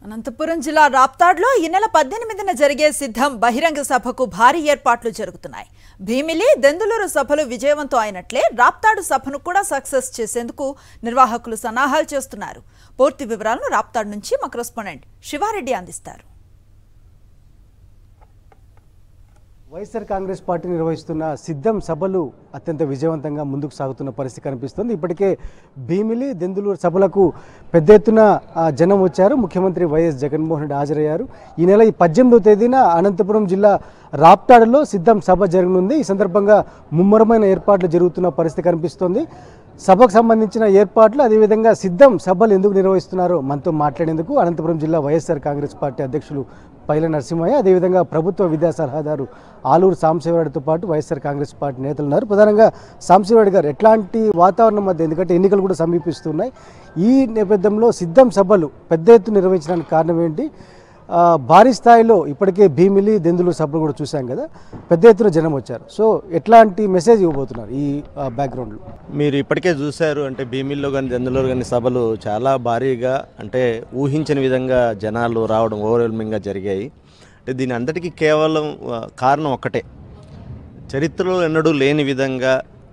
అనంతపురం జిల్లా రాప్తాడ్లో ఈ నెల పద్దెనిమిదిన జరిగే సిద్ధం బహిరంగ సభకు భారీ ఏర్పాట్లు జరుగుతున్నాయి భీమిలి దెందులూరు సభలు విజయవంతం అయినట్లే రాప్తాడు సభను కూడా సక్సెస్ చేసేందుకు నిర్వాహకులు సన్నాహాలు చేస్తున్నారు పూర్తి వివరాలను రాప్తాడు నుంచి మా కరెస్పాండెంట్ శివారెడ్డి అందిస్తారు వైఎస్ఆర్ కాంగ్రెస్ పార్టీ నిర్వహిస్తున్న సిద్ధం సభలు అత్యంత విజయవంతంగా ముందుకు సాగుతున్న పరిస్థితి కనిపిస్తుంది ఇప్పటికే భీమిలి దెందులూరు సభలకు పెద్ద ఎత్తున ఆ, జనం వచ్చారు ముఖ్యమంత్రి వైఎస్ జగన్మోహన్ రెడ్డి హాజరయ్యారు ఈ నెల ఈ పద్దెనిమిదవ తేదీన అనంతపురం జిల్లా రాప్తాడులో సిద్ధం సభ జరగనుంది ఈ సందర్భంగా ముమ్మరమైన ఏర్పాట్లు జరుగుతున్న పరిస్థితి కనిపిస్తోంది సభకు సంబంధించిన ఏర్పాట్లు అదేవిధంగా సిద్ధం సభలు ఎందుకు నిర్వహిస్తున్నారో మనతో మాట్లాడేందుకు అనంతపురం జిల్లా వైఎస్ఆర్ కాంగ్రెస్ పార్టీ అధ్యక్షులు పైల నరసింహయ్య అదేవిధంగా ప్రభుత్వ విద్యా సలహాదారు ఆలూరు సాంబశివరెడ్డితో పాటు వైఎస్ఆర్ కాంగ్రెస్ పార్టీ నేతలు ఉన్నారు ప్రధానంగా సాంబశివరెడ్డి గారు ఎట్లాంటి వాతావరణం మధ్య ఎందుకంటే ఎన్నికలు కూడా సమీపిస్తున్నాయి ఈ నేపథ్యంలో సిద్ధం సభలు పెద్ద ఎత్తున నిర్వహించడానికి కారణం ఏంటి ఆ, భారీ స్థాయిలో ఇప్పటికే భీమిలి దెందులు సభలు కూడా చూసాం కదా పెద్ద ఎత్తున జనం వచ్చారు సో ఎట్లాంటి మెసేజ్ ఇవ్వబోతున్నారు ఈ ఆ, బ్యాక్గ్రౌండ్లో మీరు ఇప్పటికే చూశారు అంటే భీమిల్లో కానీ దెందులో కానీ సభలు చాలా భారీగా అంటే ఊహించని విధంగా జనాలు రావడం ఓవర్వెల్మింగ్గా జరిగాయి అంటే దీని అంతటికీ కేవలం ఆ, కారణం ఒక్కటే చరిత్రలో ఎన్నడూ లేని విధంగా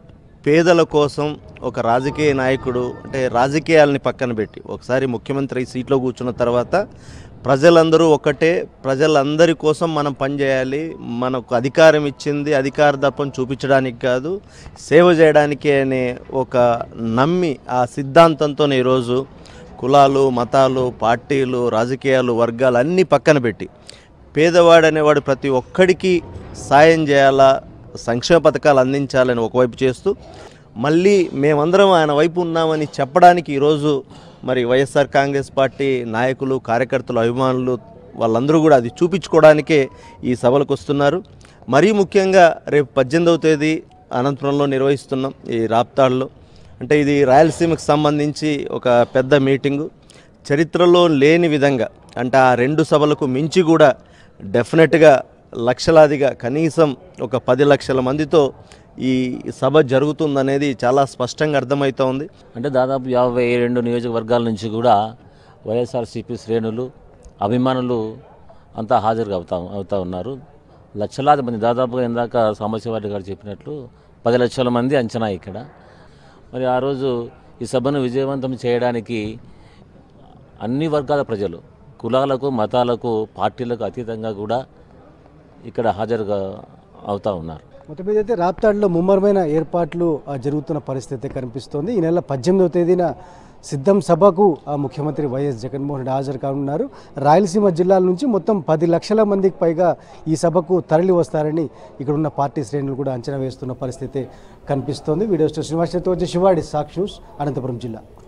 పేదల కోసం ఒక రాజకీయ నాయకుడు అంటే రాజకీయాలని పక్కన పెట్టి ఒకసారి ముఖ్యమంత్రి ఈ సీట్లో కూర్చున్న తర్వాత ప్రజలందరూ ఒకటే ప్రజలందరి కోసం మనం పనిచేయాలి మనకు అధికారం ఇచ్చింది అధికార దర్పం చూపించడానికి కాదు సేవ చేయడానికి అనే ఒక నమ్మి ఆ సిద్ధాంతంతోనే ఈరోజు కులాలు మతాలు పార్టీలు రాజకీయాలు వర్గాలు అన్నీ పక్కన పెట్టి పేదవాడు అనేవాడు ప్రతి ఒక్కడికి సాయం చేయాలా సంక్షేమ పథకాలు అందించాలని ఒకవైపు చేస్తూ మళ్ళీ మేమందరం ఆయన వైపు ఉన్నామని చెప్పడానికి ఈరోజు మరి వైఎస్ఆర్ కాంగ్రెస్ పార్టీ నాయకులు కార్యకర్తలు అభిమానులు వాళ్ళందరూ కూడా అది చూపించుకోవడానికే ఈ సభలకు వస్తున్నారు మరీ ముఖ్యంగా రేపు పద్దెనిమిదవ తేదీ అనంతపురంలో నిర్వహిస్తున్నాం ఈ రాప్తాడులో అంటే ఇది రాయలసీమకు సంబంధించి ఒక పెద్ద మీటింగు చరిత్రలో లేని విధంగా అంటే ఆ రెండు సభలకు మించి కూడా డెఫినెట్గా లక్షలాదిగా కనీసం ఒక పది లక్షల మందితో ఈ సభ జరుగుతుందనేది చాలా స్పష్టంగా అర్థమవుతోంది అంటే దాదాపు యాభై రెండు నియోజకవర్గాల నుంచి కూడా వైఎస్ఆర్సీపీ శ్రేణులు అభిమానులు అంతా హాజరు అవుతా అవుతా ఉన్నారు లక్షలాది మంది దాదాపుగా ఇందాక సాంబశివారెడ్డి గారు చెప్పినట్లు పది లక్షల మంది అంచనా ఇక్కడ మరి ఆ రోజు ఈ సభను విజయవంతం చేయడానికి అన్ని వర్గాల ప్రజలు కులాలకు మతాలకు పార్టీలకు అతీతంగా కూడా ఇక్కడ హాజరుగా అవుతా ఉన్నారు మొత్తం మీద అయితే రాప్తాడులో ముమ్మరమైన ఏర్పాట్లు ఆ, జరుగుతున్న పరిస్థితి కనిపిస్తోంది ఈ నెల పద్దెనిమిదవ తేదీన సిద్ధం సభకు ఆ, ముఖ్యమంత్రి వైఎస్ జగన్మోహన్ రెడ్డి హాజరు కానున్నారు రాయలసీమ జిల్లాల నుంచి మొత్తం పది లక్షల మందికి పైగా ఈ సభకు తరలి వస్తారని ఇక్కడ ఉన్న పార్టీ శ్రేణులు కూడా అంచనా వేస్తున్న పరిస్థితి కనిపిస్తోంది వీడియో స్టేషన్ శ్రీనివాస్ చతుర్వేది శివాడి సాక్షి న్యూస్ అనంతపురం జిల్లా